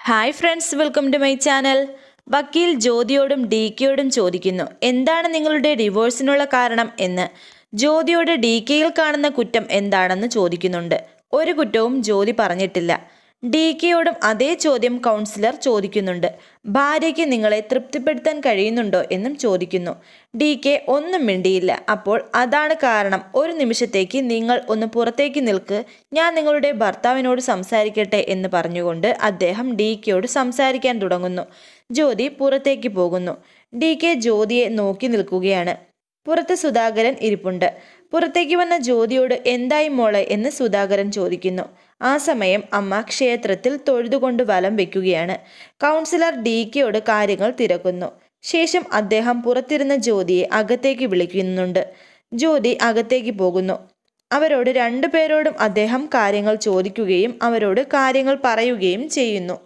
hi friends welcome to my channel വക്കീൽ ജ്യോതിയോടും D കെയോടും ചോദിക്കുന്നു എന്താണ് നിങ്ങളുടെ ഡിവോഴ്സിനുള്ള കാരണം എന്ന് ജ്യോതിയോട് ഡി കെയിൽ കാണുന്ന കുറ്റം എന്താണെന്ന് ചോദിക്കുന്നുണ്ട് ഒരു കുറ്റവും ജ്യോതി പറഞ്ഞിട്ടില്ല ഡി കെയോടും അതേ ചോദ്യം കൗൺസിലർ ചോദിക്കുന്നുണ്ട് ഭാര്യയ്ക്ക് നിങ്ങളെ തൃപ്തിപ്പെടുത്താൻ കഴിയുന്നുണ്ടോ എന്നും ചോദിക്കുന്നു ഡി കെ ഒന്നും മിണ്ടിയില്ല അപ്പോൾ അതാണ് കാരണം ഒരു നിമിഷത്തേക്ക് നിങ്ങൾ ഒന്ന് പുറത്തേക്ക് നിൽക്ക് ഞാൻ നിങ്ങളുടെ ഭർത്താവിനോട് സംസാരിക്കട്ടെ എന്ന് പറഞ്ഞുകൊണ്ട് അദ്ദേഹം ഡി കെയോട് സംസാരിക്കാൻ തുടങ്ങുന്നു ജ്യോതി പുറത്തേക്ക് പോകുന്നു ഡി കെ ജ്യോതിയെ നോക്കി നിൽക്കുകയാണ് പുറത്ത് സുധാകരൻ ഇരിപ്പുണ്ട് പുറത്തേക്ക് വന്ന ജ്യോതിയോട് എന്തായി മോളെ എന്ന് സുധാകരൻ ചോദിക്കുന്നു ആ സമയം അമ്മ ക്ഷേത്രത്തിൽ തൊഴുതുകൊണ്ട് വലം വെക്കുകയാണ് കൗൺസിലർ ഡി കെയോട് കാര്യങ്ങൾ തിരക്കുന്നു ശേഷം അദ്ദേഹം പുറത്തിരുന്ന ജ്യോതിയെ അകത്തേക്ക് വിളിക്കുന്നുണ്ട് ജ്യോതി അകത്തേക്ക് പോകുന്നു അവരോട് രണ്ടുപേരോടും അദ്ദേഹം കാര്യങ്ങൾ ചോദിക്കുകയും അവരോട് കാര്യങ്ങൾ പറയുകയും ചെയ്യുന്നു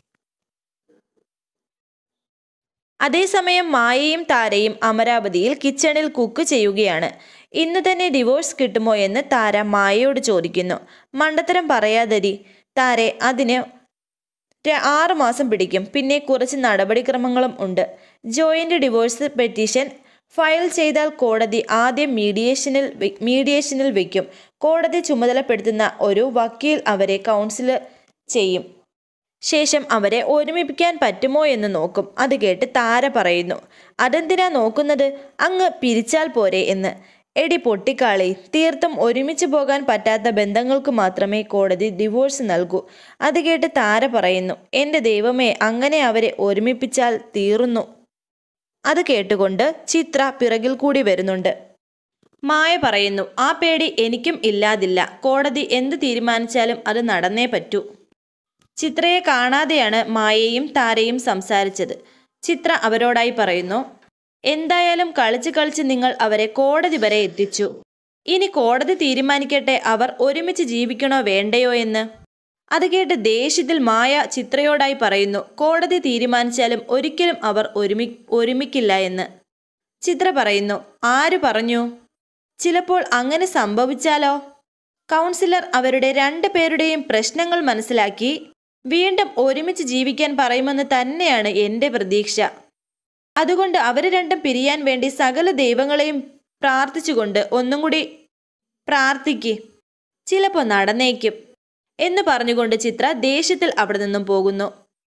അതേസമയം മായയും താരയും അമരാവതിയിൽ കിച്ചണിൽ കുക്ക് ചെയ്യുകയാണ് ഇന്ന് തന്നെ ഡിവോഴ്സ് കിട്ടുമോ എന്ന് താര മായയോട് ചോദിക്കുന്നു മണ്ടത്തരം പറയാതരി താരെ അതിന് ര- ആറ് മാസം പിടിക്കും പിന്നെ കുറച്ച് നടപടിക്രമങ്ങളും ഉണ്ട് ജോയിന്റ് ഡിവോഴ്സ് പെറ്റീഷൻ ഫയൽ ചെയ്താൽ കോടതി ആദ്യം മീഡിയേഷനിൽ വെ- മീഡിയേഷനിൽ വയ്ക്കും കോടതി ചുമതലപ്പെടുത്തുന്ന ഒരു വക്കീൽ അവരെ കൗൺസിൽ ചെയ്യും ശേഷം അവരെ ഒരുമിപ്പിക്കാൻ പറ്റുമോ എന്ന് നോക്കും അത് കേട്ട് താര പറയുന്നു അതെന്തിനാ നോക്കുന്നത് അങ്ങ് പിരിച്ചാൽ പോരെ എന്ന് എടി പൊട്ടിക്കാളി തീർത്തും ഒരുമിച്ച് പോകാൻ പറ്റാത്ത ബന്ധങ്ങൾക്ക് മാത്രമേ കോടതി ഡിവോഴ്സ് നൽകൂ അത് കേട്ട് താര പറയുന്നു എൻ്റെ ദൈവമേ അങ്ങനെ അവരെ ഒരുമിപ്പിച്ചാൽ തീർന്നു അത് കേട്ടുകൊണ്ട് ചിത്ര പിറകിൽ കൂടി വരുന്നുണ്ട് മായ പറയുന്നു ആ പേടി എനിക്കും ഇല്ലാതില്ല കോടതി എന്ത് തീരുമാനിച്ചാലും അത് നടന്നേ പറ്റൂ ചിത്രയെ കാണാതെയാണ് മായയും താരയും സംസാരിച്ചത് ചിത്ര അവരോടായി പറയുന്നു എന്തായാലും കളിച്ച് കളിച്ച് നിങ്ങൾ അവരെ കോടതി വരെ എത്തിച്ചു ഇനി കോടതി തീരുമാനിക്കട്ടെ അവർ ഒരുമിച്ച് ജീവിക്കണോ വേണ്ടയോ എന്ന് അത് കേട്ട് ദേഷ്യത്തിൽ മായ ചിത്രയോടായി പറയുന്നു കോടതി തീരുമാനിച്ചാലും ഒരിക്കലും അവർ ഒരുമി ഒരുമിക്കില്ല എന്ന് ചിത്ര പറയുന്നു ആര് പറഞ്ഞു ചിലപ്പോൾ അങ്ങനെ സംഭവിച്ചാലോ കൗൺസിലർ അവരുടെ രണ്ട് പേരുടെയും പ്രശ്നങ്ങൾ മനസ്സിലാക്കി വീണ്ടും ഒരുമിച്ച് ജീവിക്കാൻ പറയുമെന്ന് തന്നെയാണ് എൻ്റെ പ്രതീക്ഷ അതുകൊണ്ട് അവർ രണ്ടും പിരിയാൻ വേണ്ടി സകല ദൈവങ്ങളെയും പ്രാർത്ഥിച്ചുകൊണ്ട് ഒന്നും കൂടി പ്രാർത്ഥിക്ക് ചിലപ്പോൾ നടന്നേക്കും എന്ന് പറഞ്ഞുകൊണ്ട് ചിത്ര ദേഷ്യത്തിൽ അവിടെ നിന്നും പോകുന്നു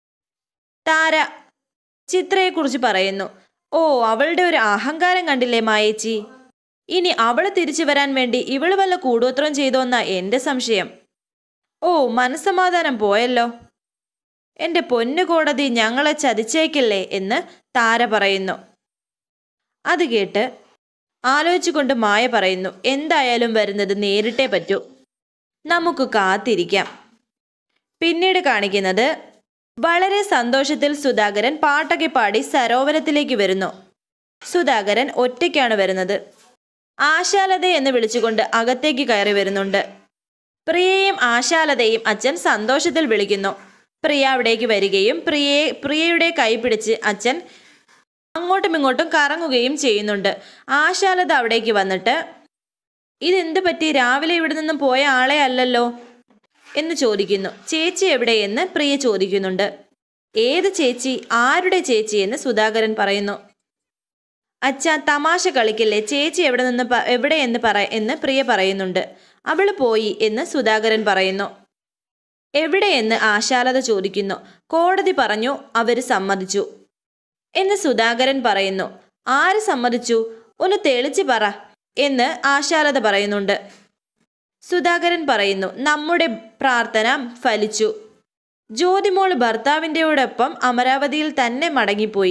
താര ചിത്രയെക്കുറിച്ച് പറയുന്നു ഓ അവളുടെ ഒരു അഹങ്കാരം കണ്ടില്ലേ മായേച്ചി ഇനി അവള് തിരിച്ചു വരാൻ വേണ്ടി ഇവള് വല്ല കൂടോത്രം ചെയ്തോന്നാ എൻ്റെ സംശയം ഓ മനസ്സമാധാനം പോയല്ലോ എൻ്റെ പൊന്നു കോടതി ഞങ്ങളെ ചതിച്ചേക്കില്ലേ എന്ന് താര പറയുന്നു അത് കേട്ട് ആലോചിച്ചുകൊണ്ട് മായ പറയുന്നു എന്തായാലും വരുന്നത് നേരിട്ടേ പറ്റൂ നമുക്ക് കാത്തിരിക്കാം പിന്നീട് കാണിക്കുന്നത് വളരെ സന്തോഷത്തിൽ സുധാകരൻ പാട്ടൊക്കെ പാടി സരോവരത്തിലേക്ക് വരുന്നു സുധാകരൻ ഒറ്റയ്ക്കാണ് വരുന്നത് ആശാലത എന്ന് വിളിച്ചുകൊണ്ട് അകത്തേക്ക് കയറി വരുന്നുണ്ട് പ്രിയയും ആശാലതയും അച്ഛൻ സന്തോഷത്തിൽ വിളിക്കുന്നു പ്രിയ അവിടേക്ക് വരികയും പ്രിയയെ പ്രിയയുടെ കൈ പിടിച്ച് അച്ഛൻ അങ്ങോട്ടും ഇങ്ങോട്ടും കറങ്ങുകയും ചെയ്യുന്നുണ്ട് ആശാലത അവിടേക്ക് വന്നിട്ട് ഇതെന്ത് പറ്റി രാവിലെ ഇവിടെ നിന്നും പോയ ആളെ അല്ലല്ലോ എന്ന് ചോദിക്കുന്നു ചേച്ചി എവിടെയെന്ന് പ്രിയ ചോദിക്കുന്നുണ്ട് ഏത് ചേച്ചി ആരുടെ ചേച്ചി എന്ന് സുധാകരൻ പറയുന്നു അച്ഛ തമാശ കളിക്കില്ലേ ചേച്ചി എവിടെ നിന്ന് പ- എവിടെ എന്ന് പറ എന്ന് പ്രിയ പറയുന്നുണ്ട് അവള് പോയി എന്ന് സുധാകരൻ പറയുന്നു എവിടെയെന്ന് ആശാലത ചോദിക്കുന്നു കോടതി പറഞ്ഞു അവര് സമ്മതിച്ചു എന്ന് സുധാകരൻ പറയുന്നു ആര് സമ്മതിച്ചു ഒന്ന് തെളിച്ച് പറ എന്ന് ആശാലത പറയുന്നുണ്ട് സുധാകരൻ പറയുന്നു നമ്മുടെ പ്രാർത്ഥന ഫലിച്ചു ജ്യോതിമോള് ഭർത്താവിൻ്റെയോടൊപ്പം അമരാവതിയിൽ തന്നെ മടങ്ങിപ്പോയി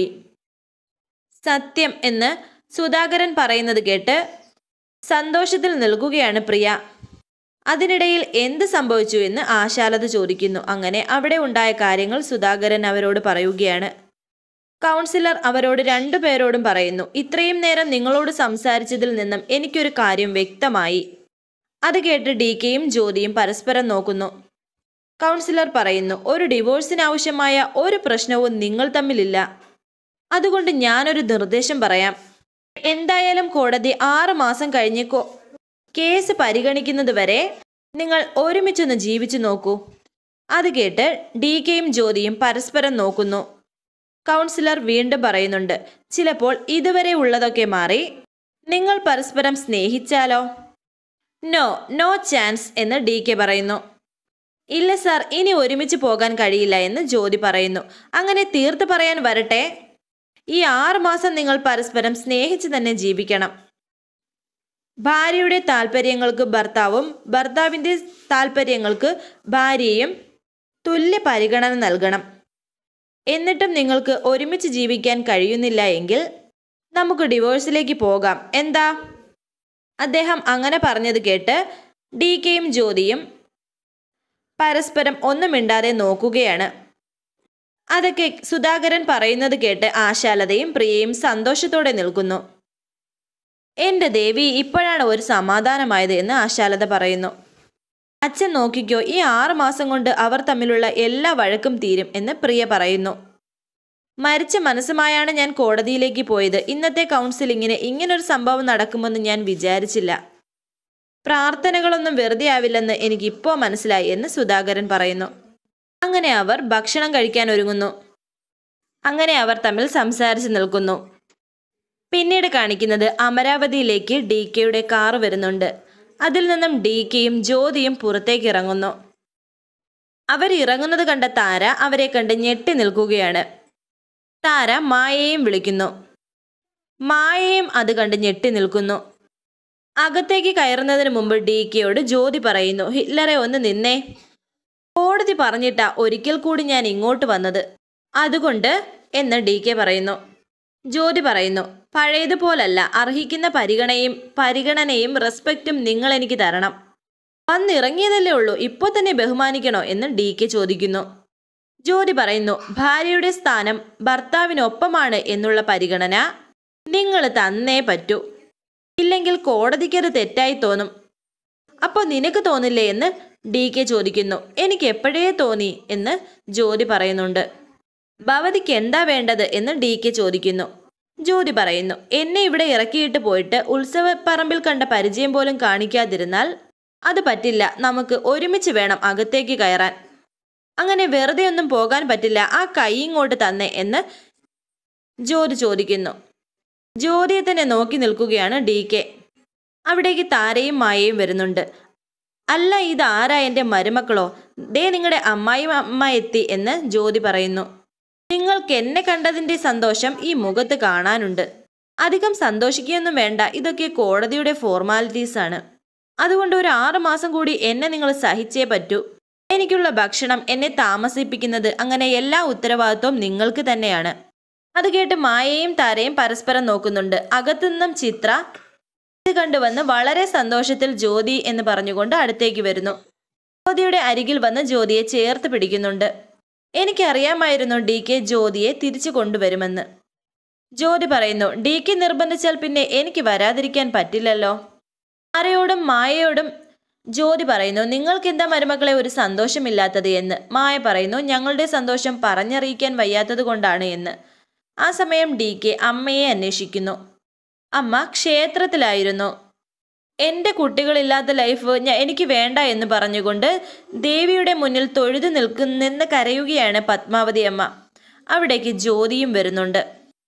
സത്യം എന്ന് സുധാകരൻ പറയുന്നത് കേട്ട് സന്തോഷത്തിൽ നിൽക്കുകയാണ് പ്രിയ അതിനിടയിൽ എന്ത് സംഭവിച്ചു എന്ന് ആശാലത ചോദിക്കുന്നു അങ്ങനെ അവിടെ ഉണ്ടായ കാര്യങ്ങൾ സുധാകരൻ അവരോട് പറയുകയാണ് കൗൺസിലർ അവരോട് രണ്ടുപേരോടും പറയുന്നു ഇത്രയും നേരം നിങ്ങളോട് സംസാരിച്ചതിൽ നിന്നും എനിക്കൊരു കാര്യം വ്യക്തമായി അത് കേട്ട് ഡി കെയും ജ്യോതിയും പരസ്പരം നോക്കുന്നു കൗൺസിലർ പറയുന്നു ഒരു ഡിവോഴ്സിന് ആവശ്യമായ ഒരു പ്രശ്നവും നിങ്ങൾ തമ്മിലില്ല അതുകൊണ്ട് ഞാനൊരു നിർദ്ദേശം പറയാം എന്തായാലും കോടതി ആറ് മാസം കഴിഞ്ഞ് കോ- കേസ് പരിഗണിക്കുന്നത് വരെ നിങ്ങൾ ഒരുമിച്ചൊന്ന് ജീവിച്ചു നോക്കൂ അത് കേട്ട് ഡി കെയും ജ്യോതിയും പരസ്പരം നോക്കുന്നു കൗൺസിലർ വീണ്ടും പറയുന്നുണ്ട് ചിലപ്പോൾ ഇതുവരെ ഉള്ളതൊക്കെ മാറി നിങ്ങൾ പരസ്പരം സ്നേഹിച്ചാലോ നോ നോ ചാൻസ് എന്ന് ഡി കെ പറയുന്നു ഇല്ല സാർ ഇനി ഒരുമിച്ച് പോകാൻ കഴിയില്ല എന്ന് ജ്യോതി പറയുന്നു അങ്ങനെ തീർത്ത് പറയാൻ വരട്ടെ ഈ ആറ് മാസം നിങ്ങൾ പരസ്പരം സ്നേഹിച്ച് തന്നെ ജീവിക്കണം ഭാര്യയുടെ താല്പര്യങ്ങൾക്ക് ഭർത്താവും ഭർത്താവിൻ്റെ താല്പര്യങ്ങൾക്ക് ഭാര്യയും തുല്യ പരിഗണന നൽകണം എന്നിട്ടും നിങ്ങൾക്ക് ഒരുമിച്ച് ജീവിക്കാൻ കഴിയുന്നില്ല എങ്കിൽ നമുക്ക് ഡിവോഴ്സിലേക്ക് പോകാം എന്താ അദ്ദേഹം അങ്ങനെ പറഞ്ഞത് കേട്ട് ഡി കെയും ജ്യോതിയും പരസ്പരം ഒന്നും മിണ്ടാതെ നോക്കുകയാണ് അതൊക്കെ സുധാകരൻ പറയുന്നത് കേട്ട് ആശാലതയും പ്രിയയും സന്തോഷത്തോടെ നിൽക്കുന്നു എന്റെ ദേവി ഇപ്പോഴാണ് ഒരു സമാധാനമായത് എന്ന് ആശാലത പറയുന്നു അച്ഛൻ നോക്കിക്കോ ഈ ആറ് മാസം കൊണ്ട് അവർ തമ്മിലുള്ള എല്ലാ വഴക്കും തീരും എന്ന് പ്രിയ പറയുന്നു മരിച്ച മനസ്സുമായാണ് ഞാൻ കോടതിയിലേക്ക് പോയത് ഇന്നത്തെ കൗൺസിലിങ്ങിന് ഇങ്ങനൊരു സംഭവം നടക്കുമെന്ന് ഞാൻ വിചാരിച്ചില്ല പ്രാർത്ഥനകളൊന്നും വെറുതെ ആവില്ലെന്ന് എനിക്ക് ഇപ്പോൾ മനസ്സിലായി എന്ന് സുധാകരൻ പറയുന്നു അങ്ങനെ അവർ ഭക്ഷണം കഴിക്കാൻ ഒരുങ്ങുന്നു അങ്ങനെ അവർ തമ്മിൽ സംസാരിച്ച് നിൽക്കുന്നു പിന്നീട് കാണിക്കുന്നത് അമരാവതിയിലേക്ക് ഡി കെയുടെ കാർ വരുന്നുണ്ട് അതിൽ നിന്നും ഡി കെയും ജ്യോതിയും പുറത്തേക്ക് ഇറങ്ങുന്നു അവർ ഇറങ്ങുന്നത് കണ്ട താര അവരെ കണ്ട് ഞെട്ടി നിൽക്കുകയാണ് താര മായയെയും വിളിക്കുന്നു മായയും അത് കണ്ട് ഞെട്ടി നിൽക്കുന്നു അകത്തേക്ക് കയറുന്നതിന് മുമ്പ് ഡി കെയോട് ജ്യോതി പറയുന്നു ഹിറ്റ്ലറെ ഒന്ന് നിന്നേ കോടതി പറഞ്ഞിട്ടാ ഒരിക്കൽ കൂടി ഞാൻ ഇങ്ങോട്ട് വന്നത് അതുകൊണ്ട് എന്ന് ഡി കെ പറയുന്നു ജ്യോതി പറയുന്നു പഴയതുപോലല്ല അർഹിക്കുന്ന പരിഗണയും പരിഗണനയും റെസ്പെക്റ്റും നിങ്ങൾ എനിക്ക് തരണം വന്നിറങ്ങിയതല്ലേ ഉള്ളൂ ഇപ്പോൾ തന്നെ ബഹുമാനിക്കണോ എന്ന് ഡി കെ ചോദിക്കുന്നു ജ്യോതി പറയുന്നു ഭാര്യയുടെ സ്ഥാനം ഭർത്താവിനൊപ്പമാണ് എന്നുള്ള പരിഗണന നിങ്ങൾ തന്നേ പറ്റൂ ഇല്ലെങ്കിൽ കോടതിക്കത് തെറ്റായി തോന്നും അപ്പോൾ നിനക്ക് തോന്നില്ലേ എന്ന് ഡി കെ ചോദിക്കുന്നു എനിക്ക് എപ്പോഴേ തോന്നി എന്ന് ജ്യോതി പറയുന്നുണ്ട് ഭവതിക്ക് എന്താ വേണ്ടത് എന്ന് ഡി കെ ചോദിക്കുന്നു ജ്യോതി പറയുന്നു എന്നെ ഇവിടെ ഇറക്കിയിട്ട് പോയിട്ട് ഉത്സവപ്പറമ്പിൽ കണ്ട പരിചയം പോലും കാണിക്കാതിരുന്നാൽ അത് പറ്റില്ല നമുക്ക് ഒരുമിച്ച് വേണം അകത്തേക്ക് കയറാൻ അങ്ങനെ വെറുതെ ഒന്നും പോകാൻ പറ്റില്ല ആ കൈ ഇങ്ങോട്ട് തന്നെ എന്ന് ജ്യോതി ചോദിക്കുന്നു ജ്യോതിയെ തന്നെ നോക്കി നിൽക്കുകയാണ് ഡി കെ അവിടേക്ക് താരയും മായയും വരുന്നുണ്ട് അല്ല ഇത് ആരാ എൻ്റെ മരുമക്കളോ ദേ നിങ്ങളുടെ അമ്മായും അമ്മ എത്തി എന്ന് ജ്യോതി പറയുന്നു നിങ്ങൾക്ക് എന്നെ കണ്ടതിൻ്റെ സന്തോഷം ഈ മുഖത്ത് കാണാനുണ്ട് അധികം സന്തോഷിക്കുകയൊന്നും വേണ്ട ഇതൊക്കെ കോടതിയുടെ ഫോർമാലിറ്റീസ് ആണ് അതുകൊണ്ട് ഒരു ആറ് മാസം കൂടി എന്നെ നിങ്ങൾ സഹിച്ചേ പറ്റൂ എനിക്കുള്ള ഭക്ഷണം എന്നെ താമസിപ്പിക്കുന്നത് അങ്ങനെ എല്ലാ ഉത്തരവാദിത്വവും നിങ്ങൾക്ക് തന്നെയാണ് അത് കേട്ട് മായയും താരയും പരസ്പരം നോക്കുന്നുണ്ട് അകത്തുനിന്നും ചിത്ര ഇത് കണ്ടുവന്ന് വളരെ സന്തോഷത്തിൽ ജ്യോതി എന്ന് പറഞ്ഞുകൊണ്ട് അടുത്തേക്ക് വരുന്നു ജ്യോതിയുടെ അരികിൽ വന്ന് ജ്യോതിയെ ചേർത്ത് പിടിക്കുന്നുണ്ട് എനിക്കറിയാമായിരുന്നു ഡി കെ ജ്യോതിയെ തിരിച്ചു കൊണ്ടുവരുമെന്ന് ജ്യോതി പറയുന്നു ഡി കെ നിർബന്ധിച്ചാൽ പിന്നെ എനിക്ക് വരാതിരിക്കാൻ പറ്റില്ലല്ലോ ആരയോടും മായയോടും ജ്യോതി പറയുന്നു നിങ്ങൾക്ക് എന്താ മരുമക്കളെ ഒരു സന്തോഷമില്ലാത്തത് എന്ന് മായ പറയുന്നു ഞങ്ങളുടെ സന്തോഷം പറഞ്ഞറിയിക്കാൻ വയ്യാത്തത് കൊണ്ടാണ് എന്ന് ആ സമയം ഡി കെ അമ്മയെ അന്വേഷിക്കുന്നു അമ്മ ക്ഷേത്രത്തിലായിരുന്നു എൻ്റെ കുട്ടികളില്ലാത്ത ലൈഫ് ഞാൻ എനിക്ക് വേണ്ട എന്ന് പറഞ്ഞുകൊണ്ട് ദേവിയുടെ മുന്നിൽ തൊഴുതു നിൽക്കുന്നെന്ന് കരയുകയാണ് പത്മാവതി അമ്മ അവിടേക്ക് ജ്യോതിയും വരുന്നുണ്ട്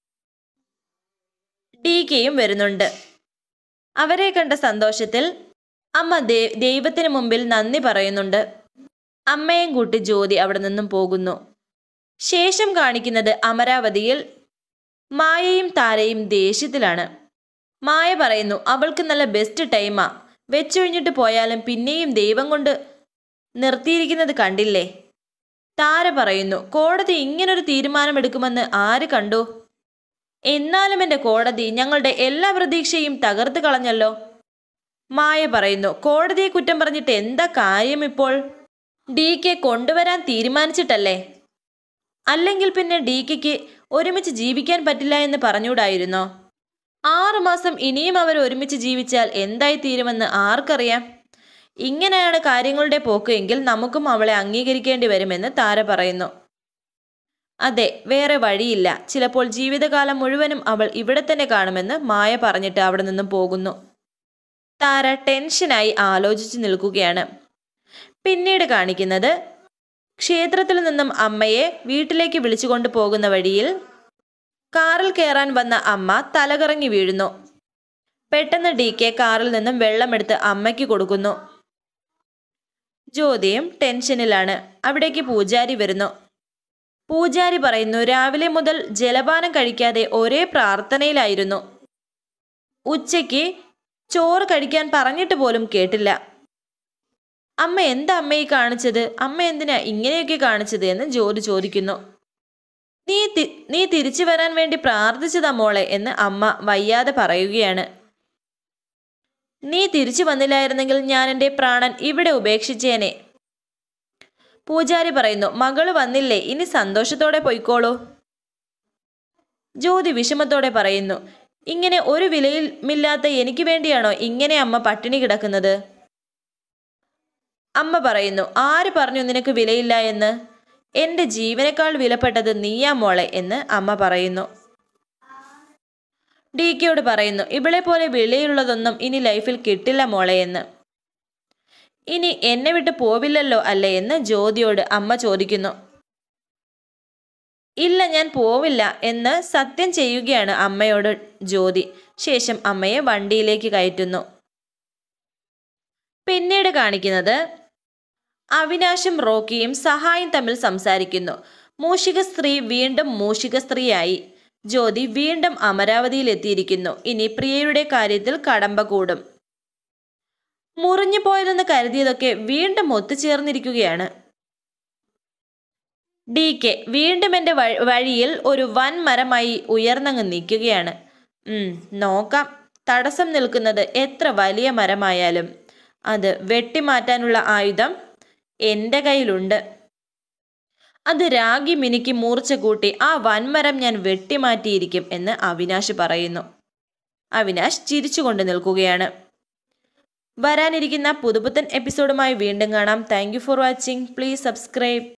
ഡി കെയും വരുന്നുണ്ട് അവരെ കണ്ട സന്തോഷത്തിൽ അമ്മ ദേ ദൈവത്തിന് മുമ്പിൽ നന്ദി പറയുന്നുണ്ട് അമ്മയും കൂട്ടി ജ്യോതി അവിടെ നിന്നും പോകുന്നു ശേഷം കാണിക്കുന്നത് അമരാവതിയിൽ മായയും താരയും ദേഷ്യത്തിലാണ് മായ പറയുന്നു അവൾക്ക് നല്ല ബെസ്റ്റ് ടൈമാ വെച്ചൊഴിഞ്ഞിട്ട് പോയാലും പിന്നെയും ദൈവം കൊണ്ട് നിർത്തിയിരിക്കുന്നത് കണ്ടില്ലേ താര പറയുന്നു കോടതി ഇങ്ങനൊരു തീരുമാനമെടുക്കുമെന്ന് ആര് കണ്ടു എന്നാലും എൻ്റെ കോടതി ഞങ്ങളുടെ എല്ലാ പ്രതീക്ഷയും തകർത്ത് കളഞ്ഞല്ലോ മായ പറയുന്നു കോടതിയെ കുറ്റം പറഞ്ഞിട്ട് എന്താ കാര്യം ഇപ്പോൾ ഡി കെ കൊണ്ടുവരാൻ തീരുമാനിച്ചിട്ടല്ലേ അല്ലെങ്കിൽ പിന്നെ ഡി കെക്ക് ഒരുമിച്ച് ജീവിക്കാൻ പറ്റില്ല എന്ന് പറഞ്ഞൂടായിരുന്നോ ആറുമാസം ഇനിയും അവർ ഒരുമിച്ച് ജീവിച്ചാൽ എന്തായി തീരുമെന്ന് ആർക്കറിയാം ഇങ്ങനെയാണ് കാര്യങ്ങളുടെ പോക്ക് എങ്കിൽ നമുക്കും അവളെ അംഗീകരിക്കേണ്ടി വരുമെന്ന് താര പറയുന്നു അതെ വേറെ വഴിയില്ല ചിലപ്പോൾ ജീവിതകാലം മുഴുവനും അവൾ ഇവിടെ തന്നെ കാണുമെന്ന് മായ പറഞ്ഞിട്ട് അവിടെ നിന്നും പോകുന്നു താര ടെൻഷനായി ആലോചിച്ച് നിൽക്കുകയാണ് പിന്നീട് കാണിക്കുന്നത് ക്ഷേത്രത്തിൽ നിന്നും അമ്മയെ വീട്ടിലേക്ക് വിളിച്ചുകൊണ്ട് പോകുന്ന വഴിയിൽ കാറിൽ കയറാൻ വന്ന അമ്മ തലകറങ്ങി വീഴുന്നു പെട്ടെന്ന് ഡി കെ കാറിൽ നിന്നും വെള്ളമെടുത്ത് അമ്മയ്ക്ക് കൊടുക്കുന്നു ജ്യോതിയും ടെൻഷനിലാണ് അവിടേക്ക് പൂജാരി വരുന്നു പൂജാരി പറയുന്നു രാവിലെ മുതൽ ജലപാനം കഴിക്കാതെ ഒരേ പ്രാർത്ഥനയിലായിരുന്നു ഉച്ചയ്ക്ക് ചോറ് കഴിക്കാൻ പറഞ്ഞിട്ട് പോലും കേട്ടില്ല അമ്മ എന്താ അമ്മയെ കാണിച്ചത് അമ്മ എന്തിനാ ഇങ്ങനെയൊക്കെ കാണിച്ചത് എന്ന് ജ്യോതി ചോദിക്കുന്നു നീ തി- നീ തിരിച്ചു വരാൻ വേണ്ടി പ്രാർത്ഥിച്ചതാ മോളെ എന്ന് അമ്മ വയ്യാതെ പറയുകയാണ് നീ തിരിച്ചു വന്നില്ലായിരുന്നെങ്കിൽ ഞാൻ എൻ്റെ പ്രാണൻ ഇവിടെ ഉപേക്ഷിച്ചേനെ പൂജാരി പറയുന്നു മകള് വന്നില്ലേ ഇനി സന്തോഷത്തോടെ പൊയ്ക്കോളൂ ജ്യോതി വിഷമത്തോടെ പറയുന്നു ഇങ്ങനെ ഒരു വിലയുമില്ലാത്ത എനിക്ക് വേണ്ടിയാണോ ഇങ്ങനെ അമ്മ പട്ടിണി കിടക്കുന്നത് അമ്മ പറയുന്നു ആര് പറഞ്ഞു നിനക്ക് വിലയില്ല എന്ന് എൻ്റെ ജീവനേക്കാൾ വിലപ്പെട്ടത് നീയാ മോളെ എന്ന് അമ്മ പറയുന്നു ഡി കെയോട് പറയുന്നു ഇവളെ പോലെ വിലയുള്ളതൊന്നും ഇനി ലൈഫിൽ കിട്ടില്ല മോളെ എന്ന് ഇനി എന്നെ വിട്ട് പോവില്ലല്ലോ അല്ലേ എന്ന് ജ്യോതിയോട് അമ്മ ചോദിക്കുന്നു ഇല്ല ഞാൻ പോവില്ല എന്ന് സത്യം ചെയ്യുകയാണ് അമ്മയോട് ജ്യോതി ശേഷം അമ്മയെ വണ്ടിയിലേക്ക് കയറ്റുന്നു പിന്നീട് കാണിക്കുന്നത് അവിനാശും റോക്കിയും സഹായും തമ്മിൽ സംസാരിക്കുന്നു മൂഷിക സ്ത്രീ വീണ്ടും മൂഷിക സ്ത്രീയായി ജ്യോതി വീണ്ടും അമരാവതിയിൽ എത്തിയിരിക്കുന്നു ഇനി പ്രിയയുടെ കാര്യത്തിൽ കടമ്പ കൂടും മുറിഞ്ഞു പോയതെന്ന് കരുതിയതൊക്കെ വീണ്ടും ഒത്തുചേർന്നിരിക്കുകയാണ് ഡി കെ വീണ്ടും എൻ്റെ വ- വഴിയിൽ ഒരു വൻ മരമായി ഉയർന്നങ്ങ് നിൽക്കുകയാണ് ഉം, നോക്കാം തടസ്സം നിൽക്കുന്നത് എത്ര വലിയ മരമായാലും അത് വെട്ടിമാറ്റാനുള്ള ആയുധം എൻ്റെ കയ്യിലുണ്ട് അത് രാഗി മിനിക്ക് മൂർച്ച കൂട്ടി ആ വൻമരം ഞാൻ വെട്ടിമാറ്റിയിരിക്കും എന്ന് അവിനാശ് പറയുന്നു അവിനാശ് ചിരിച്ചുകൊണ്ട് നിൽക്കുകയാണ് വരാനിരിക്കുന്ന പുതുപുത്തൻ എപ്പിസോഡുമായി വീണ്ടും കാണാം thank for watching please subscribe